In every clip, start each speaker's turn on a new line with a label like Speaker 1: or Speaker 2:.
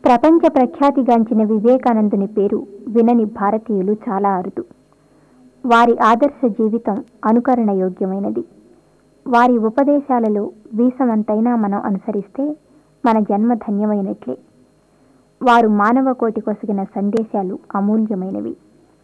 Speaker 1: ప్రపంచ ప్రఖ్యాతిగాంచిన వివేకానందుని పేరు వినని భారతీయులు చాలా అరుదు వారి ఆదర్శ జీవితం అనుకరణ యోగ్యమైనది వారి ఉపదేశాలలో వీసమంతైనా మనం అనుసరిస్తే మన జన్మ ధన్యమైనట్లే వారు మానవ కోటి కొసగిన సందేశాలు అమూల్యమైనవి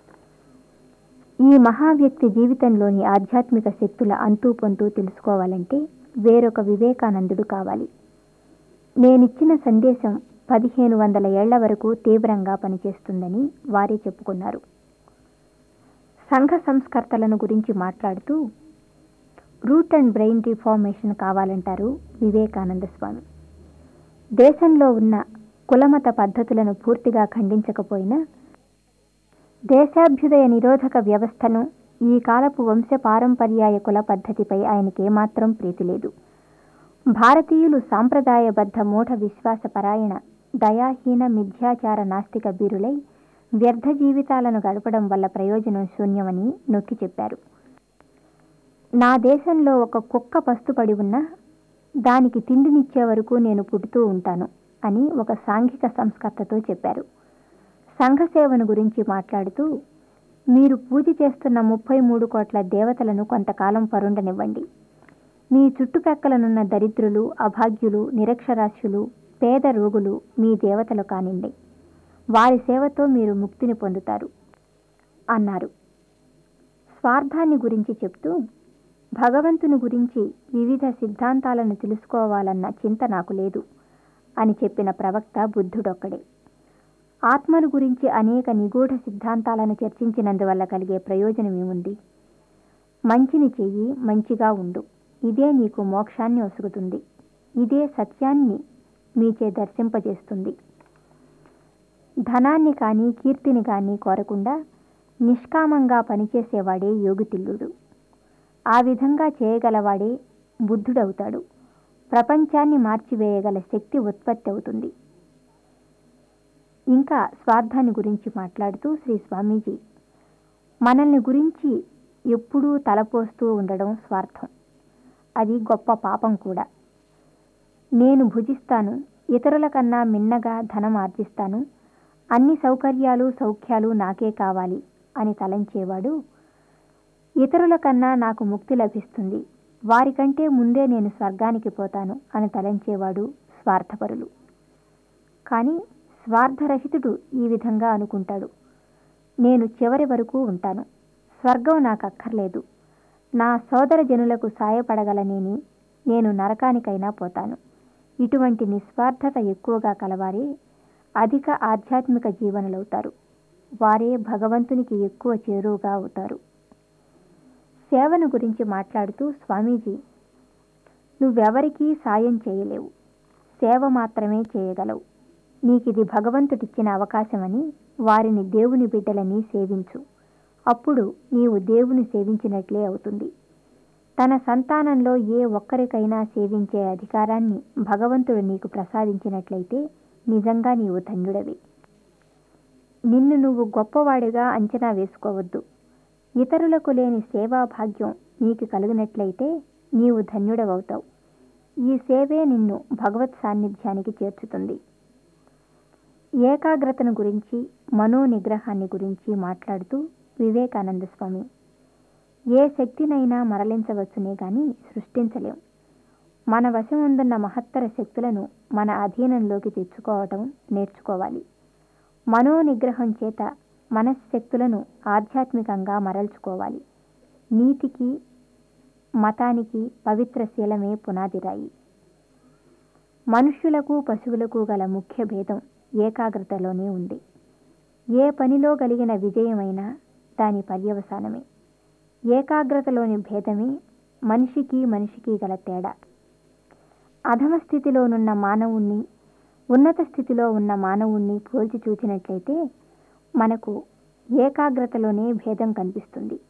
Speaker 1: ఈ మహావ్యక్తి జీవితంలోని ఆధ్యాత్మిక శక్తుల అంతూ పొంతూ తెలుసుకోవాలంటే వేరొక వివేకానందుడు కావాలి నేనిచ్చిన సందేశం పదిహేను వందల ఏళ్ల వరకు తీవ్రంగా పనిచేస్తుందని వారే చెప్పుకున్నారు సంఘ సంస్కర్తలను గురించి మాట్లాడుతూ రూట్ అండ్ బ్రెయిన్ రిఫార్మేషన్ కావాలంటారు వివేకానంద స్వామి దేశంలో ఉన్న కులమత పద్ధతులను పూర్తిగా ఖండించకపోయినా దేశాభ్యుదయ నిరోధక వ్యవస్థను ఈ కాలపు వంశ పారంపర్యాయ కుల పద్ధతిపై ఆయనకేమాత్రం ప్రీతి లేదు భారతీయులు సాంప్రదాయబద్ధ మూఢ విశ్వాసపరాయణ దయాహీన మిథ్యాచార నాస్తిక బీరులై వ్యర్థ జీవితాలను గడపడం వల్ల ప్రయోజనం శూన్యమని నొక్కి చెప్పారు నా దేశంలో ఒక కుక్క పస్తుపడి ఉన్నా దానికి తిండినిచ్చే వరకు నేను పుడుతూ ఉంటాను అని ఒక సాంఘిక సంస్కర్తతో చెప్పారు సంఘసేవను గురించి మాట్లాడుతూ మీరు పూజ చేస్తున్న ముప్పై మూడు కోట్ల దేవతలను కొంతకాలం పరుండనివ్వండి మీ చుట్టుప్రక్కలనున్న దరిద్రులు అభాగ్యులు నిరక్షరాస్యులు పేద రోగులు మీ దేవతలు కానిండి వారి సేవతో మీరు ముక్తిని పొందుతారు అన్నారు స్వార్థాన్ని గురించి చెప్తూ భగవంతుని గురించి వివిధ సిద్ధాంతాలను తెలుసుకోవాలన్న చింత నాకు లేదు అని చెప్పిన ప్రవక్త బుద్ధుడొక్కడే ఆత్మను గురించి అనేక నిగూఢ సిద్ధాంతాలను చర్చించినందువల్ల కలిగే ప్రయోజనమేముంది మంచిని చెయ్యి మంచిగా ఉండు ఇదే నీకు మోక్షాన్ని ఒసుగుతుంది ఇదే సత్యాన్ని మీచే దర్శింపజేస్తుంది ధనాన్ని కానీ కీర్తిని కానీ కోరకుండా నిష్కామంగా పనిచేసేవాడే యోగితిల్లుడు ఆ విధంగా చేయగలవాడే బుద్ధుడవుతాడు ప్రపంచాన్ని మార్చివేయగల శక్తి ఉత్పత్తి అవుతుంది ఇంకా స్వార్థాన్ని గురించి మాట్లాడుతూ శ్రీ స్వామీజీ మనల్ని గురించి ఎప్పుడూ తలపోస్తూ ఉండడం స్వార్థం అది గొప్ప పాపం కూడా నేను భుజిస్తాను ఇతరుల కన్నా మిన్నగా ధనం ఆర్జిస్తాను అన్ని సౌకర్యాలు సౌఖ్యాలు నాకే కావాలి అని తలంచేవాడు ఇతరుల కన్నా నాకు ముక్తి లభిస్తుంది వారికంటే ముందే నేను స్వర్గానికి పోతాను అని తలంచేవాడు స్వార్థపరులు కానీ స్వార్థరహితుడు ఈ విధంగా అనుకుంటాడు నేను చివరి వరకు ఉంటాను స్వర్గం నాకు అక్కర్లేదు నా సోదర జనులకు సాయపడగలనేని నేను నరకానికైనా పోతాను ఇటువంటి నిస్వార్థత ఎక్కువగా కలవారే అధిక ఆధ్యాత్మిక జీవనులవుతారు వారే భగవంతునికి ఎక్కువ చేరువుగా అవుతారు సేవను గురించి మాట్లాడుతూ స్వామీజీ నువ్వెవరికీ సాయం చేయలేవు సేవ మాత్రమే చేయగలవు నీకిది భగవంతుడిచ్చిన అవకాశమని వారిని దేవుని బిడ్డలని సేవించు అప్పుడు నీవు దేవుని సేవించినట్లే అవుతుంది తన సంతానంలో ఏ ఒక్కరికైనా సేవించే అధికారాన్ని భగవంతుడు నీకు ప్రసాదించినట్లయితే నిజంగా నీవు ధన్యుడవి నిన్ను నువ్వు గొప్పవాడిగా అంచనా వేసుకోవద్దు ఇతరులకు లేని సేవా భాగ్యం నీకు కలిగినట్లయితే నీవు ధన్యుడవవుతావు ఈ సేవే నిన్ను భగవత్ సాన్నిధ్యానికి చేర్చుతుంది ఏకాగ్రతను గురించి మనో నిగ్రహాన్ని గురించి మాట్లాడుతూ వివేకానంద స్వామి ఏ శక్తినైనా మరలించవచ్చునే గాని సృష్టించలేం మన వశం ఉందన్న మహత్తర శక్తులను మన అధీనంలోకి తెచ్చుకోవటం నేర్చుకోవాలి మనో నిగ్రహం చేత మనశ్శక్తులను ఆధ్యాత్మికంగా మరల్చుకోవాలి నీతికి మతానికి పవిత్ర శీలమే పునాదిరాయి మనుష్యులకు పశువులకు గల ముఖ్య భేదం ఏకాగ్రతలోనే ఉంది ఏ పనిలో కలిగిన విజయమైనా దాని పర్యవసానమే ఏకాగ్రతలోని భేదమే మనిషికి మనిషికి గల తేడా అధమ స్థితిలోనున్న మానవుణ్ణి ఉన్నత స్థితిలో ఉన్న మానవుణ్ణి పోల్చి చూచినట్లయితే మనకు ఏకాగ్రతలోనే భేదం కనిపిస్తుంది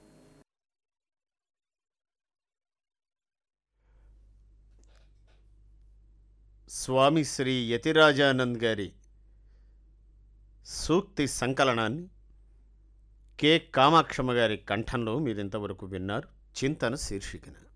Speaker 2: స్వామి శ్రీ యతిరాజానంద్ గారి సూక్తి సంకలనాన్ని కె కామాక్షమ్మ గారి కంఠంలో మీరింతవరకు విన్నారు చింతన శీర్షికన